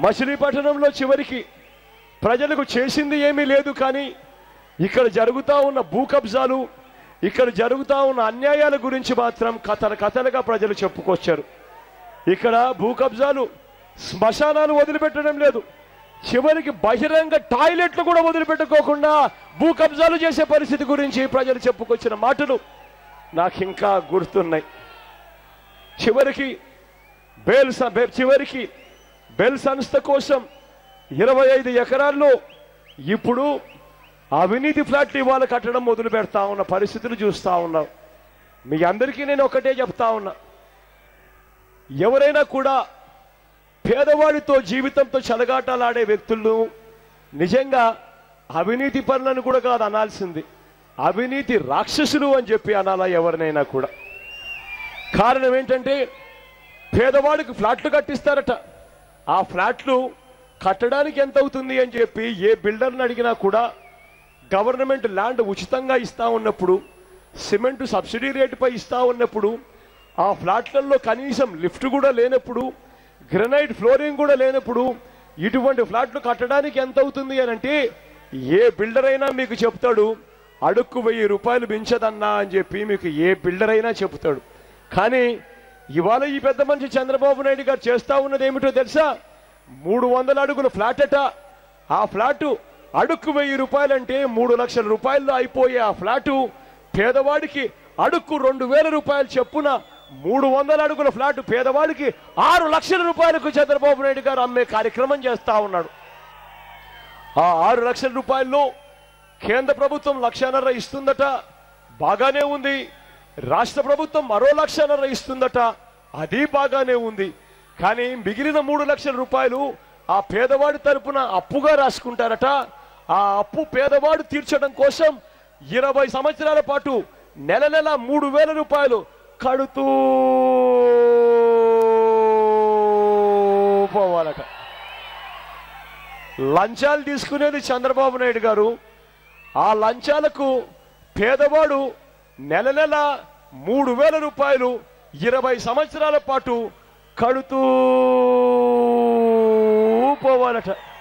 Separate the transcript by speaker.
Speaker 1: మచిలీపట్నంలో చివరికి ప్రజలకు చేసింది ఏమీ లేదు కానీ ఇక్కడ జరుగుతా ఉన్న భూ కబ్జాలు ఇక్కడ జరుగుతా ఉన్న అన్యాయాల గురించి మాత్రం కథల కథలుగా ప్రజలు చెప్పుకొచ్చారు ఇక్కడ భూ కబ్జాలు శ్మశానాలు వదిలిపెట్టడం లేదు చివరికి బహిరంగ టాయిలెట్లు కూడా వదిలిపెట్టుకోకుండా భూ కబ్జాలు చేసే పరిస్థితి గురించి ప్రజలు చెప్పుకొచ్చిన మాటలు నాకు ఇంకా గుర్తున్నాయి చివరికి బేల్ స- బే- చివరికి బెల్ సంస్థ కోసం ఇరవై ఐదు ఎకరాల్లో ఇప్పుడు అవినీతి ఫ్లాట్లు ఇవాళ కట్టడం మొదలు పెడతా ఉన్న పరిస్థితులు చూస్తా ఉన్నాం మీ అందరికీ నేను ఒకటే చెప్తా ఉన్నా ఎవరైనా కూడా పేదవాడితో జీవితంతో చెలగాటలాడే వ్యక్తులను నిజంగా అవినీతి పనులను కూడా కాదు అనాల్సింది అవినీతి రాక్షసులు అని చెప్పి అనాలా ఎవరినైనా కూడా కారణం ఏంటంటే పేదవాడికి ఫ్లాట్లు కట్టిస్తారట ఆ ఫ్లాట్లు కట్టడానికి ఎంత అవుతుంది అని చెప్పి ఏ బిల్డర్ని అడిగినా కూడా గవర్నమెంట్ ల్యాండ్ ఉచితంగా ఇస్తా ఉన్నప్పుడు సిమెంట్ సబ్సిడీ రేటుపై ఇస్తా ఉన్నప్పుడు ఆ ఫ్లాట్లలో కనీసం లిఫ్ట్ కూడా లేనప్పుడు గ్రనైట్ ఫ్లోరింగ్ కూడా లేనప్పుడు ఇటువంటి ఫ్లాట్లు కట్టడానికి ఎంత అవుతుంది అని అంటే ఏ బిల్డర్ అయినా మీకు చెప్తాడు అడుక్కు వెయ్యి రూపాయలు మించదన్నా అని చెప్పి మీకు ఏ బిల్డర్ అయినా చెప్తాడు కానీ ఇవాళ ఈ పెద్ద మనిషి చంద్రబాబు నాయుడు గారు చేస్తా ఉన్నది ఏమిటో తెలుసా మూడు వందల అడుగుల ఫ్లాట్ అట ఆ ఫ్లాటు అడుక్కు వెయ్యి రూపాయలంటే మూడు లక్షల రూపాయల్లో అయిపోయే ఆ ఫ్లాటు పేదవాడికి అడుక్కు రెండు వేల రూపాయలు చెప్పున మూడు వందల అడుగుల ఫ్లాట్ పేదవాడికి ఆరు లక్షల రూపాయలకు చంద్రబాబు నాయుడు గారు అమ్మే కార్యక్రమం చేస్తా ఉన్నాడు ఆ ఆరు లక్షల రూపాయల్లో కేంద్ర ప్రభుత్వం లక్షన్నర ఇస్తుందట బాగానే ఉంది రాష్ట్ర ప్రభుత్వం మరో లక్షన్నర ఇస్తుందట అది బాగానే ఉంది కానీ మిగిలిన మూడు లక్షల రూపాయలు ఆ పేదవాడి తరపున అప్పుగా రాసుకుంటారట ఆ అప్పు పేదవాడు తీర్చడం కోసం ఇరవై సంవత్సరాల పాటు నెల నెల మూడు వేల రూపాయలు కడుతూ పోవాలట లంచాలు తీసుకునేది చంద్రబాబు నాయుడు గారు ఆ లంచాలకు పేదవాడు నెల నెల మూడు వేల రూపాయలు ఇరవై సంవత్సరాల పాటు కడుతూ పోవాలట